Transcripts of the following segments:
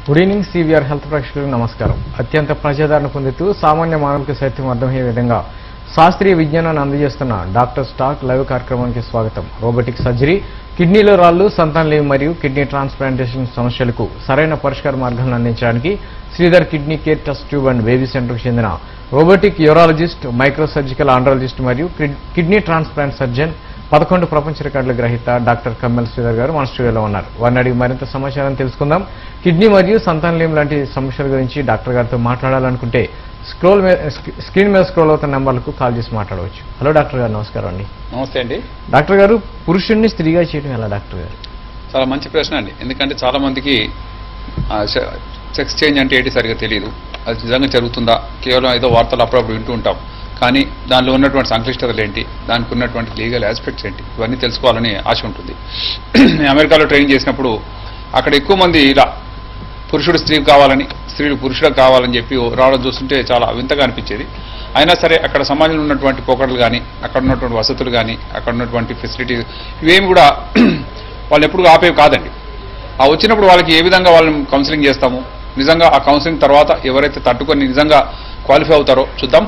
Good evening CVR health ప్రేక్షకులకు నమస్కారం అత్యంత ప్రజాదరణ పొందుతూ సామాన్య మానవులకు సైతం అర్థమయ్యే విధంగా శాస్త్రీయ విజ్ఞానాన్ని అందజేస్తున్న డాక్టర్ స్టాక్ లైవ్ కార్యక్రమానికి స్వాగతం రోబోటిక్ సర్జరీ కిడ్నీలో రాళ్లు సంతానలేమి మరియు కిడ్నీ ట్రాన్స్ప్లాంటేషన్ సమస్యలకు సరైన పరిష్కార మార్గాలను అందించడానికి Sridhar kidney care test tube and baby సెంటర్కు చెందిన robotic urologist micro surgical andrologist మరియు కిడ్- కిడ్నీ ట్రాన్స్ప్లాంట్ సర్జన్ పదకొండు ప్రపంచ రికార్డుల గ్రహీత డాక్టర్ కమ్మల్ శ్రీధర్ గారు మన స్టూడియోలో ఉన్నారు వారిని అడిగి మరింత సమాచారం తెలుసుకుందాం కిడ్నీ మరియు సంతానలేం లాంటి సమస్యల గురించి డాక్టర్ గారితో మాట్లాడాలనుకుంటే స్క్రోల్ మీద స్క్రీ- స్క్రీన్ మీద స్క్రోల్ అవుతున్న నెంబర్లకు కాల్ చేసి మాట్లాడవచ్చు హలో డాక్టర్ గారు నమస్కారం అండి నమస్తే అండి డాక్టర్ గారు పురుషుడిని స్త్రీగా చేయడం ఎలా డాక్టర్ గారు చాలా మంచి ప్రశ్న అండి ఎందుకంటే చాలా మందికి ఆ, సె- సెక్స్ చేంజ్ అంటే ఏంటి సరిగా తెలియదు అది నిజంగా జరుగుతుందా కేవలం ఏదో వార్తలు అప్పుడప్పుడు వింటూ ఉంటాం కానీ దానిలో ఉన్నటువంటి సంక్లిష్టతలు ఏంటి దానికి ఉన్నటువంటి లీగల్ ఆస్పెక్ట్స్ ఏంటి ఇవన్నీ తెలుసుకోవాలని ఆశ ఉంటుంది నేను అమెరికాలో ట్రైనింగ్ చేసినప్పుడు అక్కడ ఎక్కువ మంది ఇలా పురుషుడు స్త్రీ కావాలని స్త్రీలు పురుషుడు కావాలని చెప్పి రావడం చూస్తుంటే చాలా వింతగా అనిపించేది అయినా సరే అక్కడ సమాజంలో ఉన్నటువంటి పోకడలు కానీ అక్కడ ఉన్నటువంటి వసతులు కానీ అక్కడ ఉన్నటువంటి ఫెసిలిటీస్ ఇవేమి కూడా వాళ్ళు ఎప్పుడు ఆపేవి కాదండి ఆ వచ్చినప్పుడు వాళ్ళకి ఏ విధంగా వాళ్ళని కౌన్సిలింగ్ చేస్తాము నిజంగా ఆ కౌన్సిలింగ్ తర్వాత ఎవరైతే తట్టుకొని నిజంగా క్వాలిఫై అవుతారో చూద్దాం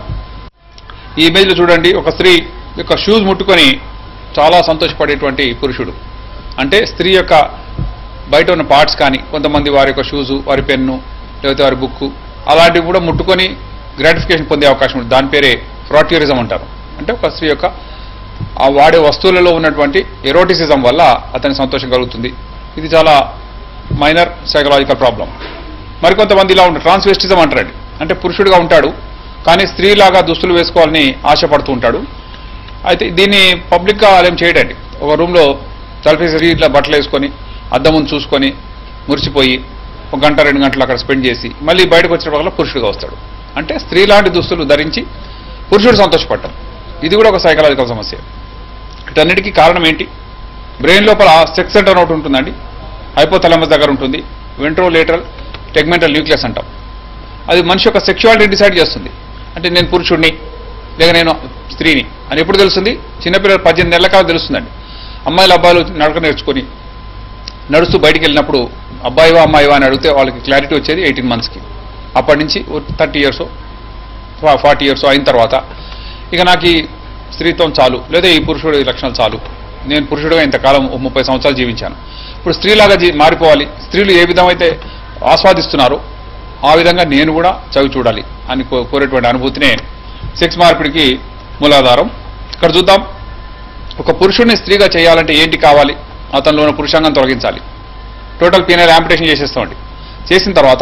ఈ ఇమేజ్లో చూడండి ఒక స్త్రీ యొక్క షూస్ ముట్టుకొని చాలా సంతోషపడేటువంటి పురుషుడు అంటే స్త్రీ యొక్క బయట ఉన్న పార్ట్స్ కానీ కొంతమంది వారి యొక్క షూజు వారి పెన్ను లేకపోతే వారి బుక్కు అలాంటివి కూడా ముట్టుకొని గ్రాటిఫికేషన్ పొందే అవకాశం ఉంది దాని పేరే ఫ్రాట్యూరిజం అంటారు అంటే ఒక స్త్రీ యొక్క ఆ వాడే వస్తువులలో ఉన్నటువంటి ఎరోటిసిజం వల్ల అతని సంతోషం కలుగుతుంది ఇది చాలా మైనర్ సైకలాజికల్ ప్రాబ్లం మరికొంతమంది ఇలా ఉంటారు ట్రాన్స్వెస్టిజం అంటారండి అంటే పురుషుడిగా ఉంటాడు కానీ స్త్రీలాగా దుస్తులు వేసుకోవాలని ఆశపడుతూ ఉంటాడు అయితే దీన్ని పబ్లిక్గా ఏం చేయడండి ఒక రూమ్లో తలపేసి ఇట్లా బట్టలు వేసుకొని అద్దం ముందు చూసుకొని మురిసిపోయి ఒక గంట రెండు గంటలు అక్కడ స్పెండ్ చేసి మళ్ళీ బయటకు వచ్చినప్పుడు పురుషుడిగా వస్తాడు అంటే స్త్రీ లాంటి దుస్తులు ధరించి పురుషుడు సంతోషపడ్డం ఇది కూడా ఒక సైకలాజికల్ సమస్య వీటన్నిటికీ కారణం ఏంటి బ్రెయిన్ లోపల సెక్స్ సెంటర్ ఒకటి ఉంటుందండి హైపోథలమస్ దగ్గర ఉంటుంది వెంట్రోలేటరల్ టెగ్మెంటల్ న్యూక్లియస్ అంటాం అది మనిషి యొక్క సెక్షువాలిటీ డిసైడ్ చేస్తుంది అంటే నేను పురుషుడిని లేక నేను స్త్రీని అని ఎప్పుడు తెలుస్తుంది చిన్నపిల్లలు పద్దెనిమిది నెలల కాలం తెలుస్తుందండి అమ్మాయిలు అబ్బాయిలు నడక నేర్చుకొని నడుస్తూ బయటికి వెళ్ళినప్పుడు అబ్బాయివా అమ్మాయివా అని అడిగితే వాళ్ళకి క్లారిటీ వచ్చేది ఎయిటీన్ మంత్స్కి అప్పటి నుంచి థర్టీ ఇయర్స్ ఫార్టీ ఇయర్స్ అయిన తర్వాత ఇక నాకు ఈ స్త్రీత్వం చాలు లేదా ఈ పురుషుడి లక్షణాలు చాలు నేను పురుషుడిగా ఇంతకాలం ఓ ముప్పై సంవత్సరాలు జీవించాను ఇప్పుడు స్త్రీలాగా జీ మారిపోవాలి స్త్రీలు ఏ విధమైతే ఆస్వాదిస్తున్నారో ఆ విధంగా నేను కూడా చవి చూడాలి అని కో- కోరేటువంటి అనుభూతినే సెక్స్ మార్పిడికి మూలాధారం ఇక్కడ చూద్దాం ఒక పురుషుడిని స్త్రీగా చేయాలంటే ఏంటి కావాలి అతనిలో ఉన్న పురుషాంగం తొలగించాలి టోటల్ పీనల్ యాంపిటేషన్ చేసేస్తామండి చేసిన తర్వాత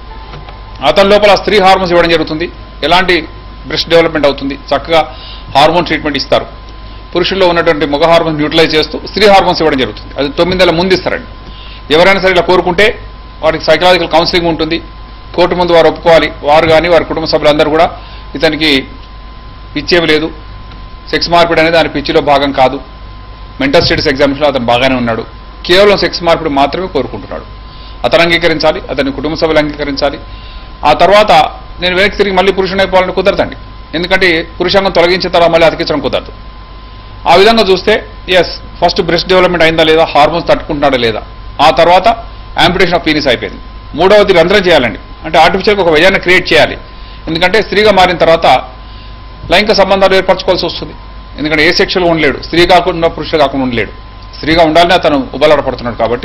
అతని లోపల స్త్రీ హార్మోన్స్ ఇవ్వడం జరుగుతుంది ఎలాంటి బ్రెస్ట్ డెవలప్మెంట్ అవుతుంది చక్కగా హార్మోన్ ట్రీట్మెంట్ ఇస్తారు పురుషుల్లో ఉన్నటువంటి మగ హార్మోన్స్ న్యూట్రలైజ్ చేస్తూ స్త్రీ హార్మోన్స్ ఇవ్వడం జరుగుతుంది అది తొమ్మిది నెలల ముందు ఇస్తారండి ఎవరైనా సరే ఇలా కోరుకుంటే వారికి సైకలాజికల్ కౌన్సిలింగ్ ఉంటుంది కోర్టు ముందు వారు ఒప్పుకోవాలి వారు కానీ వారి కుటుంబ సభ్యులందరూ కూడా ఇతనికి పిచ్చేవి లేదు సెక్స్ మార్పిడి అనేది ఆయన పిచ్చిలో భాగం కాదు మెంటల్ స్టేటస్ ఎగ్జామినేషన్లో అతను బాగానే ఉన్నాడు కేవలం సెక్స్ మార్పిడి మాత్రమే కోరుకుంటున్నాడు అతను అంగీకరించాలి అతని కుటుంబ సభ్యులు అంగీకరించాలి ఆ తర్వాత నేను వెనక్కి తిరిగి మళ్ళీ పురుషుని అయిపోవాలని కుదరదండి ఎందుకంటే పురుషాంగం తొలగించిన తర్వాత మళ్ళీ అతికించడం కుదరదు ఆ విధంగా చూస్తే ఎస్ ఫస్ట్ బ్రెస్ట్ డెవలప్మెంట్ అయిందా లేదా హార్మోన్స్ తట్టుకుంటున్నాడా లేదా ఆ తర్వాత యాంపిటేషన్ ఆఫ్ పీనిస్ అయిపోయింది మూడవది రంధ్రం చేయాలండి అంటే ఆర్టిఫిషియల్గా ఒక వ్యయాన్ని క్రియేట్ చేయాలి ఎందుకంటే స్త్రీగా మారిన తర్వాత లైంగిక సంబంధాలు ఏర్పరచుకోవాల్సి వస్తుంది ఎందుకంటే ఏ సెక్షువల్గా ఉండలేడు స్త్రీ కాకుండా పురుషుడు కాకుండా ఉండలేడు స్త్రీగా ఉండాలని అతను ఉబలాడపడుతున్నాడు కాబట్టి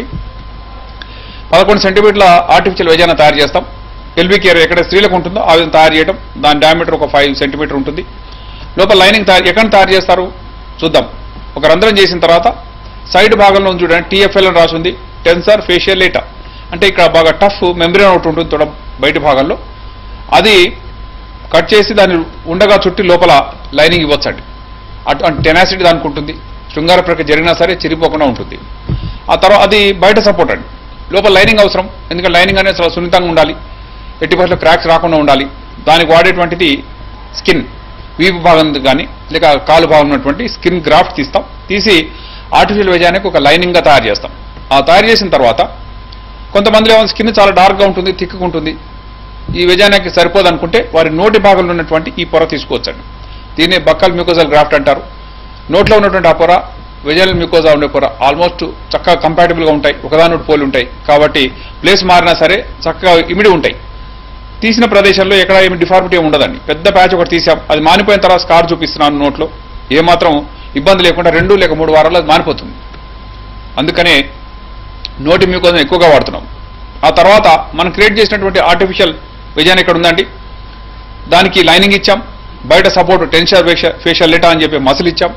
పదకొండు సెంటీమీటర్ల ఆర్టిఫిషియల్ వ్యజాన్ని తయారు చేస్తాం పెల్విక్ ఏరియా ఎక్కడ స్త్రీలకు ఉంటుందో ఆ విధంగా తయారు చేయడం దాని డయామీటర్ ఒక ఫైవ్ సెంటీమీటర్ ఉంటుంది లోపల లైనింగ్ తయారు ఎక్కడ తయారు చేస్తారు చూద్దాం ఒక రంధ్రం చేసిన తర్వాత సైడ్ భాగంలో ఉంది చూడండి టీఎఫ్ఎల్ అని రాసి ఉంది టెన్సర్ ఫేషియల్ లేటా అంటే ఇక్కడ బాగా టఫ్ మెమరీన్ ఒకటి ఉంటుంది తొడ బయట భాగంలో అది కట్ చేసి దాన్ని ఉండగా చుట్టి లోపల లైనింగ్ ఇవ్వచ్చండి అటు టెనాసిటీ దానికి ఉంటుంది శృంగార ప్రక్రియ జరిగినా సరే చిరిపోకుండా ఉంటుంది ఆ తర్వాత అది బయట సపోర్ట్ అండి లోపల లైనింగ్ అవసరం ఎందుకంటే లైనింగ్ అనేది చాలా సున్నితంగా ఉండాలి ఎట్టి పరిస్థితుల్లో క్రాక్స్ రాకుండా ఉండాలి దానికి వాడేటువంటిది స్కిన్ వీపు భాగం కానీ లేక కాలు భాగం ఉన్నటువంటి స్కిన్ గ్రాఫ్ట్ తీస్తాం తీసి ఆర్టిఫిషియల్ వేజానికి ఒక లైనింగ్గా తయారు చేస్తాం ఆ తయారు చేసిన తర్వాత కొంతమందిలో ఏమో స్కిన్ చాలా డార్క్గా ఉంటుంది థిక్గా ఉంటుంది ఈ విజయానికి సరిపోదు అనుకుంటే వారి నోటి భాగంలో ఉన్నటువంటి ఈ పొర తీసుకోవచ్చండి దీన్ని బక్కల్ మ్యూకోజల్ గ్రాఫ్ట్ అంటారు నోట్లో ఉన్నటువంటి ఆ పొర వెజల్ మ్యూకోజా ఉండే పొర ఆల్మోస్ట్ చక్కగా కంపాటబుల్గా ఉంటాయి ఒకదాని పోలి ఉంటాయి కాబట్టి ప్లేస్ మారినా సరే చక్కగా ఇమిడి ఉంటాయి తీసిన ప్రదేశంలో ఎక్కడ ఏమి డిఫార్మిటీ ఏమి ఉండదండి పెద్ద ప్యాచ్ ఒకటి తీసాం అది మానిపోయిన తర్వాత స్కార్ చూపిస్తున్నాను నోట్లో ఏమాత్రం ఇబ్బంది లేకుండా రెండు లేక మూడు వారాల్లో అది మానిపోతుంది అందుకనే నోటి మ్యూకోజన్ ఎక్కువగా వాడుతున్నాం ఆ తర్వాత మనం క్రియేట్ చేసినటువంటి ఆర్టిఫిషియల్ విజయాన్ని ఇక్కడ ఉందండి దానికి లైనింగ్ ఇచ్చాం బయట సపోర్ట్ టెన్షర్ ఫేషియల్ లెటా అని చెప్పి మసిల్ ఇచ్చాం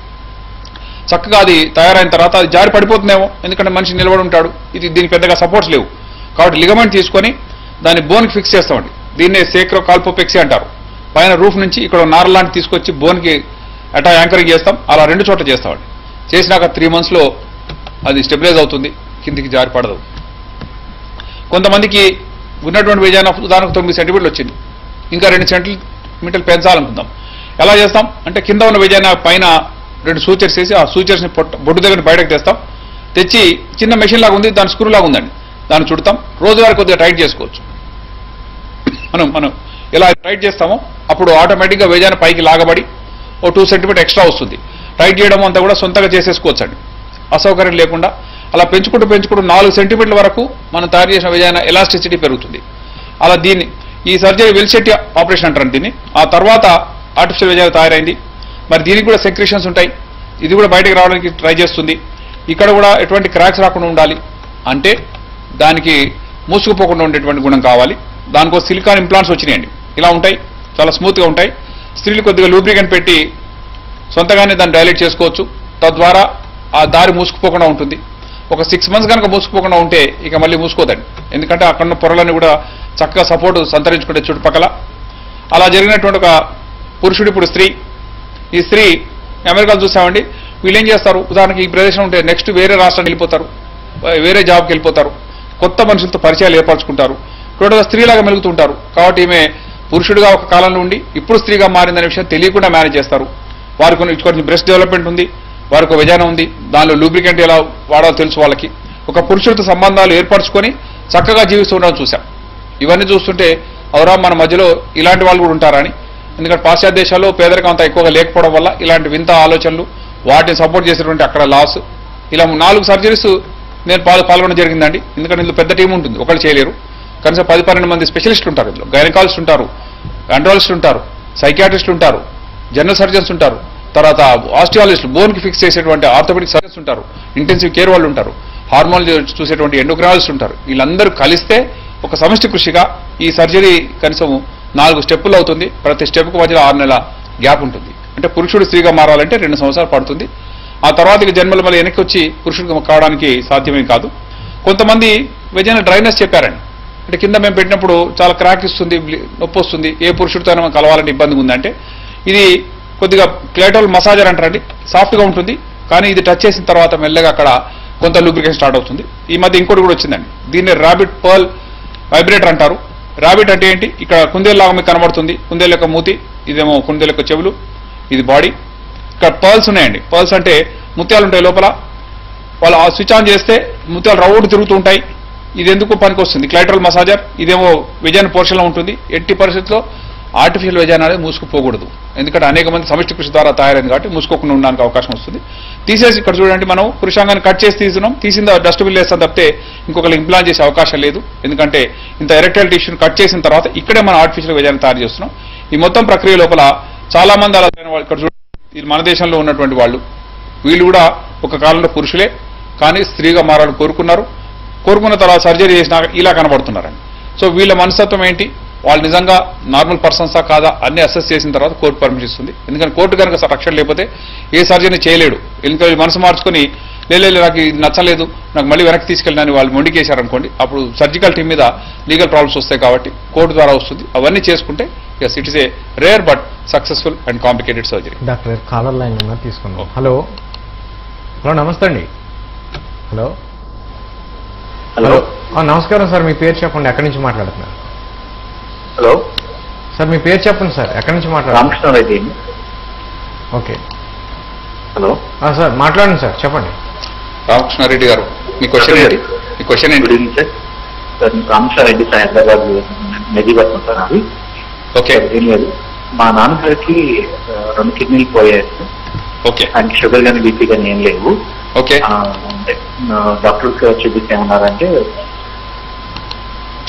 చక్కగా అది తయారైన తర్వాత అది జారి పడిపోతుందేమో ఎందుకంటే మనిషి నిలబడి ఉంటాడు ఇది దీనికి పెద్దగా సపోర్ట్స్ లేవు కాబట్టి లిగమెంట్ తీసుకొని దాన్ని బోన్కి ఫిక్స్ చేస్తామండి దీన్నే సేక్రో కాల్పోపెక్సీ అంటారు పైన రూఫ్ నుంచి ఇక్కడ నార లాంటి తీసుకొచ్చి బోన్కి అటా యాంకరింగ్ చేస్తాం అలా రెండు చోట్ల చేస్తామండి చేసినాక త్రీ మంత్స్లో అది స్టెబిలైజ్ అవుతుంది కిందికి జారి పడదు కొంతమందికి ఉన్నటువంటి విజయాన్ని ఉదాహరణకు తొమ్మిది సెంటీమీటర్లు వచ్చింది ఇంకా రెండు సెంటీమీటర్లు పెంచాలనుకుందాం ఎలా చేస్తాం అంటే కింద ఉన్న విజయాన్ని పైన రెండు సూచర్స్ వేసి ఆ సూచర్స్ని పొట్ట బొడ్డు దగ్గర బయటకు తెస్తాం తెచ్చి చిన్న మెషిన్ లాగా ఉంది దాని స్క్రూ లాగా ఉందండి దాన్ని చుడతాం రోజువారీ కొద్దిగా టైట్ చేసుకోవచ్చు మనం మనం ఎలా టైట్ చేస్తామో అప్పుడు ఆటోమేటిక్గా వేజాన్ని పైకి లాగబడి ఓ టూ సెంటీమీటర్ ఎక్స్ట్రా వస్తుంది టైట్ చేయడం అంతా కూడా సొంతగా చేసేసుకోవచ్చండి అసౌకర్యం లేకుండా అలా పెంచుకుంటూ పెంచుకుంటూ నాలుగు సెంటీమీటర్ల వరకు మనం తయారు చేసిన విజయాన ఎలాస్టిసిటీ పెరుగుతుంది అలా దీన్ని ఈ సర్జరీ వెల్సెట్టి ఆపరేషన్ అంటారు దీన్ని ఆ తర్వాత ఆర్టిఫిషియల్ విజయాలు తయారైంది మరి దీనికి కూడా సెక్రేషన్స్ ఉంటాయి ఇది కూడా బయటకు రావడానికి ట్రై చేస్తుంది ఇక్కడ కూడా ఎటువంటి క్రాక్స్ రాకుండా ఉండాలి అంటే దానికి మూసుకుపోకుండా ఉండేటువంటి గుణం కావాలి దానికోసం సిలికాన్ ఇంప్లాంట్స్ వచ్చినాయండి ఇలా ఉంటాయి చాలా స్మూత్గా ఉంటాయి స్త్రీలు కొద్దిగా లూబ్రికెంట్ పెట్టి సొంతగానే దాన్ని డైలేట్ చేసుకోవచ్చు తద్వారా ఆ దారి మూసుకుపోకుండా ఉంటుంది ఒక సిక్స్ మంత్స్ కనుక మూసుకుపోకుండా ఉంటే ఇక మళ్ళీ మూసుకోదండి ఎందుకంటే అక్కడ ఉన్న పొరలన్నీ కూడా చక్కగా సపోర్ట్ సంతరించుకుంటే చుట్టుపక్కల అలా జరిగినటువంటి ఒక పురుషుడు ఇప్పుడు స్త్రీ ఈ స్త్రీ అమెరికాలో చూసామండి వీళ్ళు ఏం చేస్తారు ఉదాహరణకి ఈ ప్రదేశం ఉంటే నెక్స్ట్ వేరే రాష్ట్రానికి వెళ్ళిపోతారు వేరే జాబ్కి వెళ్ళిపోతారు కొత్త మనుషులతో పరిచయాలు ఏర్పరచుకుంటారు టోటల్గా స్త్రీలాగా మెలుగుతుంటారు కాబట్టి ఈమె పురుషుడిగా ఒక కాలంలో ఉండి ఇప్పుడు స్త్రీగా మారిందనే విషయం తెలియకుండా మేనేజ్ చేస్తారు వారికి కొన్ని కొంచెం బ్రెస్ట్ డెవలప్మెంట్ ఉంది వారికి ఒక విజానం ఉంది దానిలో లూబ్రికెంట్ ఎలా వాడాలో తెలుసు వాళ్ళకి ఒక పురుషుడితో సంబంధాలు ఏర్పరచుకొని చక్కగా జీవిస్తూ ఉండడం చూసాం ఇవన్నీ చూస్తుంటే అవరా మన మధ్యలో ఇలాంటి వాళ్ళు కూడా ఉంటారని ఎందుకంటే పాశ్చాత్య దేశాల్లో పేదరికం అంతా ఎక్కువగా లేకపోవడం వల్ల ఇలాంటి వింత ఆలోచనలు వాటిని సపోర్ట్ చేసేటువంటి అక్కడ లాస్ ఇలా నాలుగు సర్జరీస్ నేను పాల్ పాల్గొనడం జరిగిందండి ఎందుకంటే ఇందులో పెద్ద టీం ఉంటుంది ఒకళ్ళు చేయలేరు కనీసం పది పన్నెండు మంది స్పెషలిస్టులు ఉంటారు ఇందులో గైనకాలజిస్ట్ ఉంటారు అండ్రాలజిస్ట్ ఉంటారు సైకియాట్రిస్టులు ఉంటారు జనరల్ సర్జన్స్ ఉంటారు తర్వాత ఆస్టియాలజిస్టులు బోన్కి ఫిక్స్ చేసేటువంటి ఆర్థోపెడిక్ సర్జన్స్ ఉంటారు ఇంటెన్సివ్ కేర్ వాళ్ళు ఉంటారు హార్మోన్ చూసేటువంటి ఎండోక్రాలజిస్ట్ ఉంటారు వీళ్ళందరూ కలిస్తే ఒక సమిష్టి కృషిగా ఈ సర్జరీ కనీసం నాలుగు స్టెప్పులు అవుతుంది ప్రతి స్టెప్కు మధ్యలో ఆరు నెలల గ్యాప్ ఉంటుంది అంటే పురుషుడు స్త్రీగా మారాలంటే రెండు సంవత్సరాలు పడుతుంది ఆ తర్వాత ఇక జన్మలు మళ్ళీ వెనక్కి వచ్చి పురుషుడు కావడానికి సాధ్యమే కాదు కొంతమంది విజయన డ్రైనెస్ చెప్పారండి అంటే కింద మేము పెట్టినప్పుడు చాలా క్రాక్ ఇస్తుంది బ్లి- నొప్పి వస్తుంది ఏ పురుషుడితో మనం కలవాలంటే ఇబ్బందిగా ఉందంటే ఇది కొద్దిగా క్లేటోల్ మసాజర్ అంటారండి సాఫ్ట్గా ఉంటుంది కానీ ఇది టచ్ చేసిన తర్వాత మెల్లగా అక్కడ కొంత లూబ్రికేషన్ స్టార్ట్ అవుతుంది ఈ మధ్య ఇంకోటి కూడా వచ్చిందండి దీన్ని ర్యాబిట్ పర్ల్ వైబ్రేటర్ అంటారు ర్యాబిట్ అంటే ఏంటి ఇక్కడ కుందేలాగా మీకు కనబడుతుంది కుందేలు యొక్క మూతి ఇదేమో కుందేలు యొక్క చెవులు ఇది బాడీ ఇక్కడ పర్ల్స్ ఉన్నాయండి పర్ల్స్ అంటే ముత్యాలు ఉంటాయి లోపల వాళ్ళు ఆ స్విచ్ ఆన్ చేస్తే ముత్యాలు రౌండ్ తిరుగుతూ ఉంటాయి ఇది ఎందుకు పనికి వస్తుంది క్లైట్రల్ మసాజర్ ఇదేమో విజయాన్ని పోర్షన్లో ఉంటుంది ఎట్టి పరిస్థితుల్లో ఆర్టిఫిషియల్ విజయాన్ని అనేది మూసుకుపోకూడదు ఎందుకంటే అనేక మంది సమిష్టి కృషి ద్వారా తయారైంది కాబట్టి మూసుకోకుండా ఉండడానికి అవకాశం వస్తుంది తీసేసి ఇక్కడ చూడండి మనం పురుషాంగాన్ని కట్ చేసి తీస్తున్నాం తీసిన డస్ట్బిన్ వేస్తాం తప్పితే ఇంకొకరికి ఇంప్లాంట్ చేసే అవకాశం లేదు ఎందుకంటే ఇంత ఎరెక్టైల్ టిష్యూని కట్ చేసిన తర్వాత ఇక్కడే మనం ఆర్టిఫిషియల్ విజయాన్ని తయారు చేస్తున్నాం ఈ మొత్తం ప్రక్రియ లోపల చాలా మంది అలా అయిన వాళ్ళు ఇక్కడ చూడండి ఇది మన దేశంలో ఉన్నటువంటి వాళ్ళు వీళ్ళు కూడా ఒక కాలంలో పురుషులే కానీ స్త్రీగా మారాలని కోరుకున్నారు కోరుకున్న తర్వాత సర్జరీ చేసినాక ఇలా కనబడుతున్నారండి సో వీళ్ళ మనస్తత్వం ఏంటి వాళ్ళు నిజంగా నార్మల్ పర్సన్సా కాదా అన్ని అసెస్ చేసిన తర్వాత కోర్టు పర్మిషన్ ఇస్తుంది ఎందుకంటే కోర్టు కనుక రక్షణ లేకపోతే ఏ సర్జరీ చేయలేడు ఇంకా వీళ్ళు మనసు మార్చుకొని లేదు నాకు ఇది నచ్చలేదు నాకు మళ్ళీ వెనక్కి తీసుకెళ్ళినని వాళ్ళు మొండికేశారనుకోండి అప్పుడు సర్జికల్ టీం మీద లీగల్ ప్రాబ్లమ్స్ వస్తాయి కాబట్టి కోర్టు ద్వారా వస్తుంది అవన్నీ చేసుకుంటే yes it is a rare but successful and complicated surgery doctor caller line ఉన్నారు తీసుకున్నాం ఓకే. హలో హలో నమస్తే అండి హలో హలో ఆ, నమస్కారం సార్ మీ పేరు చెప్పండి ఎక్కడి నుంచి మాట్లాడుతున్నారు హలో సార్ మీ పేరు చెప్పండి సార్ ఎక్కడి నుంచి మాట్లాడుతున్నారు రామకృష్ణారెడ్డి ఓకే హలో ఆ, సార్ మాట్లాడండి సార్ చెప్పండి రామకృష్ణారెడ్డి గారు మీ క్వశ్చన్ ఏంటి మీ క్వశ్చన్ గుడ్ ఏంటి evening sir sir Ramakrishna Reddy sir Hyderabad Mehdipatnam sir అది ఓకే ఏం లేదు మా నాన్నగారికి ఆ, రెండు కిడ్నీలు పోయాయి సార్ ఓకే ఆయనకి షుగర్ కానీ బీపీ కానీ ఏం లేవు ఓకే ఆ, అంటే డాక్టర్ చూపిస్తే ఏమన్నారంటే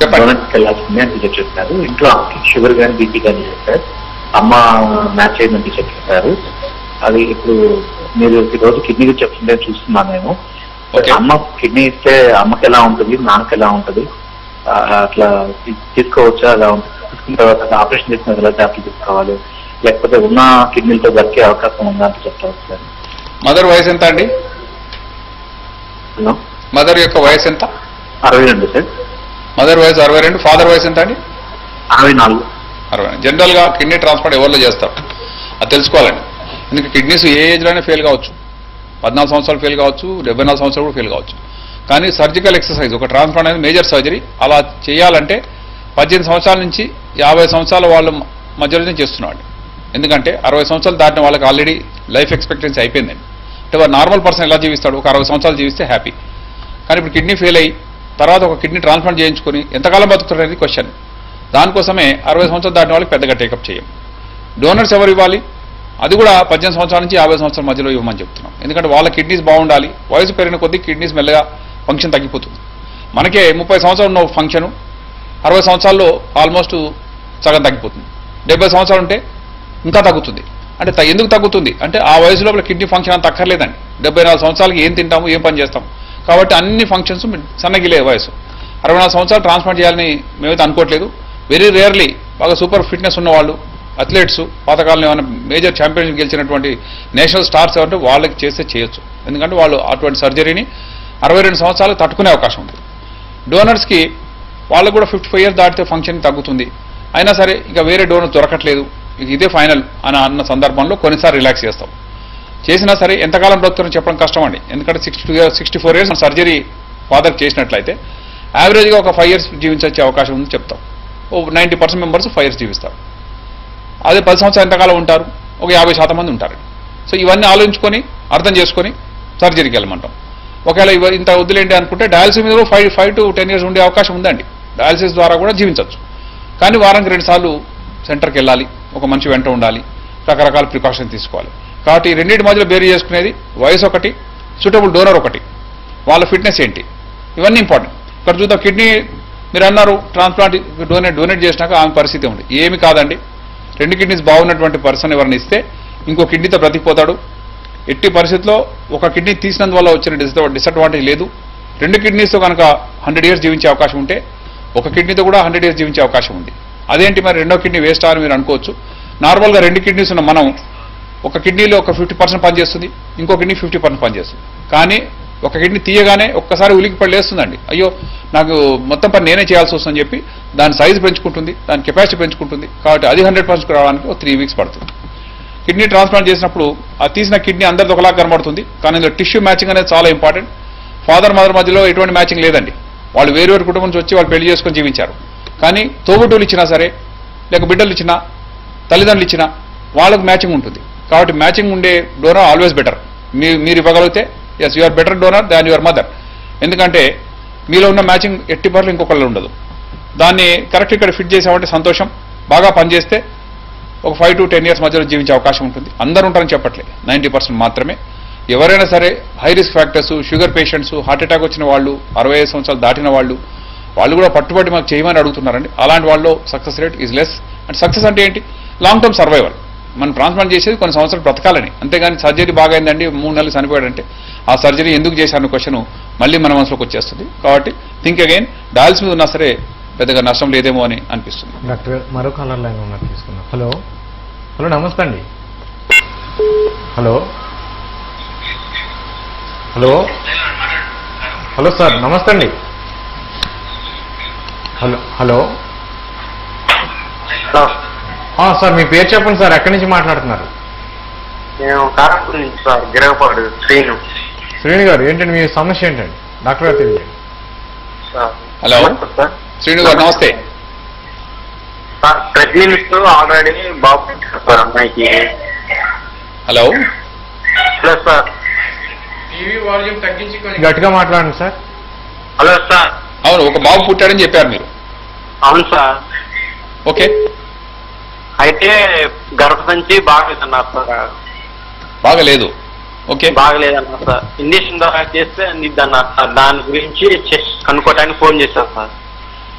చెప్పండి. డోనట్స్కి వెళ్ళాల్సింది అని టీచర్ చెప్పారు ఇంట్లో అమ్మకి షుగర్ కానీ బీపీ కానీ చెప్పారు అమ్మ మ్యాచ్ అయిందని టీచర్ చెప్పారు అది ఇప్పుడు మీరు ఈ రోజు కిడ్నీ చెప్తుంటే చూస్తున్నాను నేను Okay. అమ్మ కిడ్నీ ఇస్తే అమ్మకి ఎలా ఉంటుంది నాన్నకి ఎలా ఉంటుంది ఆ, అట్లా తీ- తీసుకోవచ్చా అలా ఉంటుంది తీసుకున్న తర్వాత ఆపరేషన్ చేసిన ఎలా జాగ్రత్తలు తీసుకోవాలి లేకపోతే ఉన్న కిడ్నీలతో బతికే అవకాశం ఉందా అని చెప్తారు సార్ మదర్ వయసు ఎంత అండి హలో మదర్ యొక్క వయసు ఎంత అరవై రెండు సార్ మదర్ వయసు అరవై రెండు ఫాదర్ వయసు ఎంత అండి అరవై నాలుగు అరవై జనరల్ గా కిడ్నీ ట్రాన్స్ప్లాంట్ ఎవరిలో చేస్తారు అది తెలుసుకోవాలండి ఎందుకంటే కిడ్నీస్ ఏ ఏజ్లోనే ఫెయిల్ కావచ్చు పద్నాలుగు సంవత్సరాలు ఫెయిల్ కావచ్చు డెబ్బై నాలుగు సంవత్సరాలు కూడా ఫెయిల్ కావచ్చు కానీ సర్జికల్ ఎక్సర్సైజ్ ఒక ట్రాన్స్ప్లాంట్ అనేది మేజర్ సర్జరీ అలా చేయాలంటే పద్దెనిమిది సంవత్సరాల నుంచి యాభై సంవత్సరాల వాళ్ళ మధ్యలోనే చేస్తున్నాడు ఎందుకంటే అరవై సంవత్సరాలు దాటిన వాళ్ళకి ఆల్రెడీ లైఫ్ ఎక్స్పెక్టెన్సీ అయిపోయిందండి అంటే వారు నార్మల్ పర్సన్ ఎలా జీవిస్తాడు ఒక అరవై సంవత్సరాలు జీవిస్తే హ్యాపీ కానీ ఇప్పుడు కిడ్నీ ఫెయిల్ అయ్యి తర్వాత ఒక కిడ్నీ ట్రాన్స్ప్లాంట్ చేయించుకొని ఎంతకాలం బతుకుతాడు అనేది క్వశ్చన్ దానికోసమే అరవై సంవత్సరాలు దాటిన వాళ్ళకి పెద్దగా టేకప్ చేయం డోనర్స్ ఎవరు ఇవ్వాలి అది కూడా పద్దెనిమిది సంవత్సరాల నుంచి యాభై సంవత్సరాల మధ్యలో ఇవ్వమని చెప్తున్నాం ఎందుకంటే వాళ్ళ కిడ్నీస్ బాగుండాలి వయసు పెరిగిన కొద్దీ కిడ్నీస్ మెల్లగా ఫంక్షన్ తగ్గిపోతుంది మనకే ముప్పై సంవత్సరాలు ఉన్న ఫంక్షను అరవై సంవత్సరాల్లో ఆల్మోస్ట్ సగం తగ్గిపోతుంది డెబ్బై సంవత్సరాలు ఉంటే ఇంకా తగ్గుతుంది అంటే త- ఎందుకు తగ్గుతుంది అంటే ఆ వయసు లోపల కిడ్నీ ఫంక్షన్ అంత అక్కర్లేదండి డెబ్బై నాలుగు సంవత్సరాలకి ఏం తింటాము ఏం పని చేస్తాం కాబట్టి అన్ని ఫంక్షన్స్ సన్నగిలే వయసు అరవై నాలుగు సంవత్సరాలు ట్రాన్స్ప్లాంట్ చేయాలని మేమైతే అనుకోవట్లేదు వెరీ రేర్లీ బాగా సూపర్ ఫిట్నెస్ ఉన్న వాళ్ళు అథ్లెట్స్ పాతకాలంలో ఏమైనా మేజర్ ఛాంపియన్షిప్ గెలిచినటువంటి నేషనల్ స్టార్స్ ఎవరంటే వాళ్ళకి చేస్తే చేయొచ్చు ఎందుకంటే వాళ్ళు అటువంటి సర్జరీని అరవై రెండు సంవత్సరాలు తట్టుకునే అవకాశం ఉంది డోనర్స్కి వాళ్ళకు కూడా ఫిఫ్టీ ఫైవ్ ఇయర్స్ దాటితే ఫంక్షన్ తగ్గుతుంది అయినా సరే ఇక వేరే డోనర్ దొరకట్లేదు ఇక ఇదే ఫైనల్ అని అన్న సందర్భంలో కొన్నిసార్లు రిలాక్స్ చేస్తాం చేసినా సరే ఎంతకాలం బ్రతుకుతారని చెప్పడం కష్టం అండి ఎందుకంటే sixty two years sixty four years surgery father చేసినట్లయితే యావరేజ్గా ఒక ఫైవ్ ఇయర్స్ జీవించే అవకాశం ఉంది చెప్తాం ఓ ninety percent members five years జీవిస్తారు అదే పది సంవత్సరాలు ఎంతకాలం ఉంటారు ఒక యాభై శాతం మంది ఉంటారు సో ఇవన్నీ ఆలోచించుకొని అర్థం చేసుకొని సర్జరీకి వెళ్ళమంటాం ఒకవేళ ఇవ ఇంత వద్దులేంటి అనుకుంటే డయాలసిస్ మీద five five to ten years ఉండే అవకాశం ఉందండి డయాలసిస్ ద్వారా కూడా జీవించవచ్చు కానీ వారానికి రెండు సార్లు సెంటర్కి వెళ్ళాలి ఒక మంచి వెంట ఉండాలి రకరకాల ప్రికాషన్ తీసుకోవాలి కాబట్టి ఈ రెండింటి మధ్యలో బేరీ చేసుకునేది వయసు ఒకటి సూటబుల్ డోనర్ ఒకటి వాళ్ళ ఫిట్నెస్ ఏంటి ఇవన్నీ ఇంపార్టెంట్ ఇక్కడ చూద్దాం కిడ్నీ మీరు అన్నారు ట్రాన్స్ప్లాంట్ డొనేట్ డొనేట్ చేసినాక ఆమె పరిస్థితి ఉంది ఏమి కాదండి రెండు కిడ్నీస్ బాగున్నటువంటి పర్సన్ ఎవరిని ఇస్తే ఇంకో కిడ్నీతో బ్రతికిపోతాడు ఎట్టి పరిస్థితిలో ఒక కిడ్నీ తీసినందువల్ల వచ్చిన డిస్ డిసడ్వాంటేజ్ లేదు రెండు కిడ్నీస్తో కనుక హండ్రెడ్ ఇయర్స్ జీవించే అవకాశం ఉంటే ఒక కిడ్నీతో కూడా హండ్రెడ్ ఇయర్స్ జీవించే అవకాశం ఉంది అదేంటి మరి రెండో కిడ్నీ వేస్ట్ అని మీరు అనుకోవచ్చు నార్మల్గా రెండు కిడ్నీస్ ఉన్న మనం ఒక కిడ్నీలో ఒక ఫిఫ్టీ పర్సెంట్ పనిచేస్తుంది ఇంకో కిడ్నీ ఫిఫ్టీ పర్సెంట్ పనిచేస్తుంది కానీ ఒక కిడ్నీ తీయగానే ఒక్కసారి ఉలికి పడి లేస్తుందండి అయ్యో నాకు మొత్తం పని నేనే చేయాల్సి వస్తుందని చెప్పి దాని సైజు పెంచుకుంటుంది దాని కెపాసిటీ పెంచుకుంటుంది కాబట్టి అది హండ్రెడ్ పర్సెంట్ రావడానికి ఒక త్రీ వీక్స్ పడుతుంది కిడ్నీ ట్రాన్స్ప్లాంట్ చేసినప్పుడు ఆ తీసిన కిడ్నీ అందరిది ఒకలా కనబడుతుంది కానీ ఇందులో టిష్యూ మ్యాచింగ్ అనేది చాలా ఇంపార్టెంట్ ఫాదర్ మదర్ మధ్యలో ఎటువంటి మ్యాచింగ్ లేదండి వాళ్ళు వేరు వేరు కుటుంబం నుంచి వచ్చి వాళ్ళు పెళ్లి చేసుకొని జీవించారు కానీ తోబుట్టువులు ఇచ్చినా సరే లేక బిడ్డలు ఇచ్చినా తల్లిదండ్రులు ఇచ్చినా వాళ్ళకు మ్యాచింగ్ ఉంటుంది కాబట్టి మ్యాచింగ్ ఉండే డోనర్ ఆల్వేస్ బెటర్ మీ మీరు ఇవ్వగలిగితే yes you're better donor than your mother ఎందుకంటే మీలో ఉన్న మ్యాచింగ్ ఎట్టి పర్లు ఇంకొకళ్ళు ఉండదు దాన్ని కరెక్ట్ ఇక్కడ ఫిట్ చేసామంటే సంతోషం బాగా పనిచేస్తే ఒక ఫైవ్ టు టెన్ ఇయర్స్ మధ్యలో జీవించే అవకాశం ఉంటుంది అందరూ ఉంటారని చెప్పట్లే నైంటీ పర్సెంట్ మాత్రమే ఎవరైనా సరే high risk factors sugar patients heart attack వచ్చిన వాళ్ళు అరవై ఐదు సంవత్సరాలు దాటిన వాళ్ళు వాళ్ళు కూడా పట్టుబడి మాకు చేయమని అడుగుతున్నారండి అలాంటి వాళ్ళు success rate is less and success అంటే ఏంటి లాంగ్ టర్మ్ సర్వైవల్ మనం ట్రాన్స్ప్లాంట్ చేసేది కొన్ని సంవత్సరాలు బ్రతకాలని అంతేగాని సర్జరీ బాగైందండి మూడు నెలలు చనిపోయాడంటే ఆ సర్జరీ ఎందుకు చేశారన్న క్వశ్చన్ మళ్ళీ మన మనసులోకి వచ్చేస్తుంది కాబట్టి థింక్ అగైన్ డయాల్స్ మీద ఉన్నా సరే పెద్దగా నష్టం లేదేమో అని అనిపిస్తుంది డాక్టర్ గారు మరో కాలర్ లైన్ ఉన్నారు తీసుకుందాం హలో హలో నమస్తే అండి హలో హలో హలో సార్ నమస్తే అండి హలో హలో ఆ, సార్ మీ పేరు చెప్పండి సార్ ఎక్కడి నుంచి మాట్లాడుతున్నారు నేను కారంపూర్ నుంచి సార్ గిరగపాడు శ్రీను శ్రేణి గారు ఏంటండి మీ సమస్య ఏంటండి డాక్టర్ గారు తెలియజేయండి సార్ హలో. నమస్తే సార్ శ్రీను గారు నమస్తే సార్ ప్రెగ్నెన్సీ ఆల్రెడీ బాబు పుట్టాడు సార్ అమ్మాయికి hello hello sir TV volume తగ్గించి గట్టిగా మాట్లాడండి సార్ హలో సార్ అవును ఒక బాబు పుట్టాడని చెప్పారు మీరు అవును సార్ ఓకే అయితే గర్భసంచి బాగలేదన్నారు సార్ బాగలేదు ఓకే బాగలేదన్నారు సార్ ఇంజక్షన్ ద్వారా చేస్తే నిద్దన్నారు సార్ దాని గురించి చెక్ కనుక్కోవడానికి ఫోన్ చేశాను సార్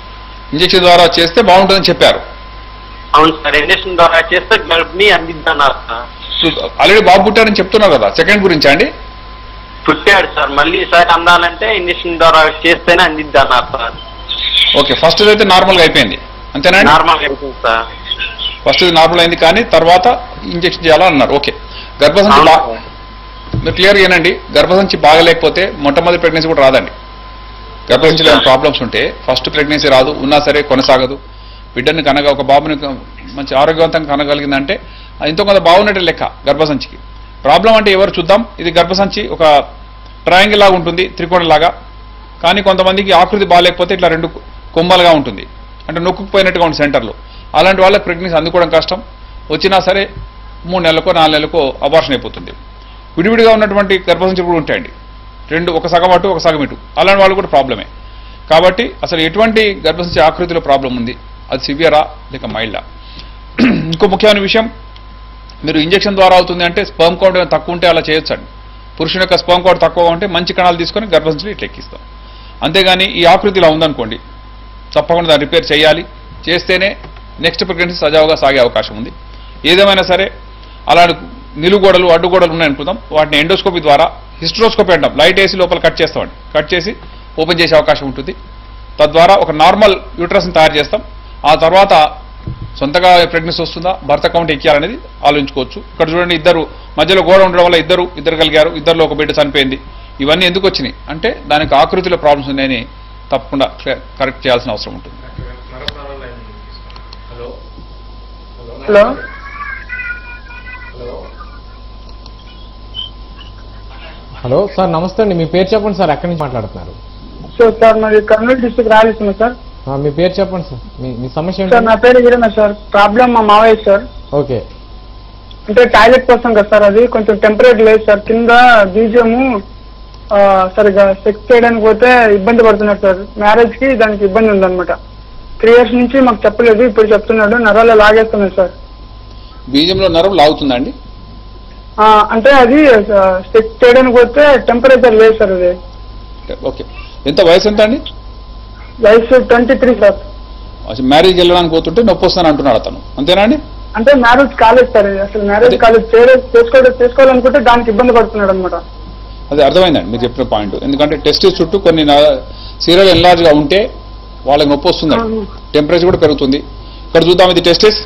ఇంజెక్షన్ ద్వారా చేస్తే బాగుంటుందని చెప్పారు అవును సార్ ఇంజక్షన్ ద్వారా చేస్తే గర్భిణి అందిద్దన్నారు సార్ ఆల్రెడీ బాబు పుట్టారని చెప్తున్నారు కదా సెకండ్ గురించా అండి పుట్టాడు సార్ మళ్ళీ ఈసారి అందాలంటే ఇంజక్షన్ ద్వారా చేస్తేనే అందిద్ది అన్నారు సార్ ఓకే ఫస్ట్ అయితే నార్మల్గా అయిపోయింది అంతేనా అండి? నార్మల్ అయిపోయింది సార్ ఫస్ట్ నార్మల్ అయింది కానీ తర్వాత ఇంజెక్షన్ చేయాలని అన్నారు ఓకే గర్భసంచి అవును బా సార్. మీరు క్లియర్ ఏనండి గర్భసంచి బాగలేకపోతే మొట్టమొదటి ప్రెగ్నెన్సీ కూడా రాదండి గర్భసంచిలో ఏమైనా ప్రాబ్లమ్స్ ఉంటే ఫస్ట్ ప్రెగ్నెన్సీ రాదు ఉన్నా సరే కొనసాగదు బిడ్డని కనగా ఒక బాబుని క- మంచి ఆరోగ్యవంతంగా కనగలిగిందంటే అది ఎంతో కొంత బాగున్నట్టు లెక్క గర్భసంచికి ప్రాబ్లం అంటే ఎవరు చూద్దాం ఇది గర్భసంచి ఒక ట్రయాంగిల్ లాగా ఉంటుంది త్రికోణం లాగా కానీ కొంతమందికి ఆకృతి బాగాలేకపోతే ఇట్లా రెండు కొమ్మలుగా ఉంటుంది అంటే నొక్కుపోయినట్టుగా ఉంటుంది సెంటర్లో అలాంటి వాళ్ళకి ప్రెగ్నెన్సీ అందుకోవడం కష్టం వచ్చినా సరే మూడు నెలలకో నాలుగు నెలలకో అబార్షన్ అయిపోతుంది విడివిడిగా ఉన్నటువంటి గర్భసంచులు కూడా ఉంటాయండి రెండు ఒక సగం అటు ఒక సగం ఇటు అలాంటి వాళ్ళు కూడా ప్రాబ్లమే కాబట్టి అసలు ఎటువంటి గర్భసంచి ఆకృతిలో ప్రాబ్లం ఉంది అది సివియరా లేక మైల్డా ఇంకో ముఖ్యమైన విషయం మీరు ఇంజెక్షన్ ద్వారా అవుతుంది అంటే స్పర్మ్ కౌంట్ ఏమైనా తక్కువ ఉంటే అలా చేయొచ్చండి పురుషుని యొక్క స్పర్మ్ కౌంట్ తక్కువ ఉంటే మంచి కణాలు తీసుకొని గర్భసంచిలో ఇట్లా ఎక్కిస్తాం అంతేగాని ఈ ఆకృతి ఇలా ఉందనుకోండి తప్పకుండా దాన్ని రిపేర్ చేయాలి చేస్తేనే నెక్స్ట్ ప్రెగ్నెన్సీ సజావుగా సాగే అవకాశం ఉంది ఏదేమైనా సరే అలాంటి నిలుగోడలు అడ్డుగోడలు ఉన్నాయనుకుందాం వాటిని ఎండోస్కోపీ ద్వారా హిస్ట్రోస్కోపీ అంటాం లైట్ వేసి లోపల కట్ చేస్తామండి కట్ చేసి ఓపెన్ చేసే అవకాశం ఉంటుంది తద్వారా ఒక నార్మల్ యూట్రస్ని తయారు చేస్తాం ఆ తర్వాత సొంతగా ప్రెగ్నెన్సీ వస్తుందా భర్త కౌంట్ ఎక్కియాలనేది ఆలోచించుకోవచ్చు ఇక్కడ చూడండి ఇద్దరు మధ్యలో గోడ ఉండడం వల్ల ఇద్దరు ఇద్దరు కలిగారు ఇద్దరిలో ఒక బిడ్డ చనిపోయింది ఇవన్నీ ఎందుకు వచ్చినాయి అంటే దానికి ఆకృతిలో ప్రాబ్లమ్స్ ఉన్నాయని తప్పకుండా కరెక్ట్ చేయాల్సిన అవసరం ఉంటుంది హలో హలో సార్ నమస్తే అండి మీ పేరు చెప్పండి సార్ ఎక్కడి నుంచి మాట్లాడుతున్నారు సో సార్ మాది కర్నూలు డిస్ట్రిక్ట్ రాయలసీమ సార్ ఆ, మీ పేరు చెప్పండి సార్ మీ మీ సమస్య సార్ ఏంటి నా పేరు గిరణ సార్ ప్రాబ్లం మా మావయ్య సార్ ఓకే అంటే టాయిలెట్ కోసం కదా సార్ అది కొంచెం టెంపరేట్ లేదు సార్ కింద బీజము ఆ, సరిగా సెక్స్ చేయడానికి పోతే ఇబ్బంది పడుతున్నాడు సార్ మ్యారేజ్ కి దానికి ఇబ్బంది ఉందన్నమాట త్రీ ఇయర్స్ నుంచి మాకు చెప్పలేదు ఇప్పుడు చెప్తున్నాడు నరాలు లాగేస్తున్నాడు సార్ బీజంలో నరం లాగుతుందండి ఆ, అంటే అది సెక్స్ చేయడానికి పోతే టెంపరేచర్ లేదు సార్ అది ఓకే ఎంత వయసు ఎంత అండి వయసు ట్వంటీ త్రీ సార్ అసలు మ్యారేజ్కి వెళ్ళడానికి పోతుంటే నొప్పి వస్తాను అంటున్నాడు అతను అంతేనా అండి అంటే మ్యారేజ్ కాలేదు సార్ ఇది. అసలు మ్యారేజ్ అది- కాలేదు చేయలేదు చేసుకోవడం చేసుకోవాలనుకుంటే దానికి ఇబ్బంది పడుతున్నాడు అనమాట అది అర్థమైందండి మీరు చెప్పిన పాయింట్ ఎందుకంటే టెస్ట్ చుట్టూ కొన్ని సీరియల్ ఎన్లార్జ్గా ఉంటే వాళ్ళకి నొప్పి వస్తుందండి అవును. టెంపరేచర్ కూడా పెరుగుతుంది ఇక్కడ చూద్దాం ఇది టెస్టిస్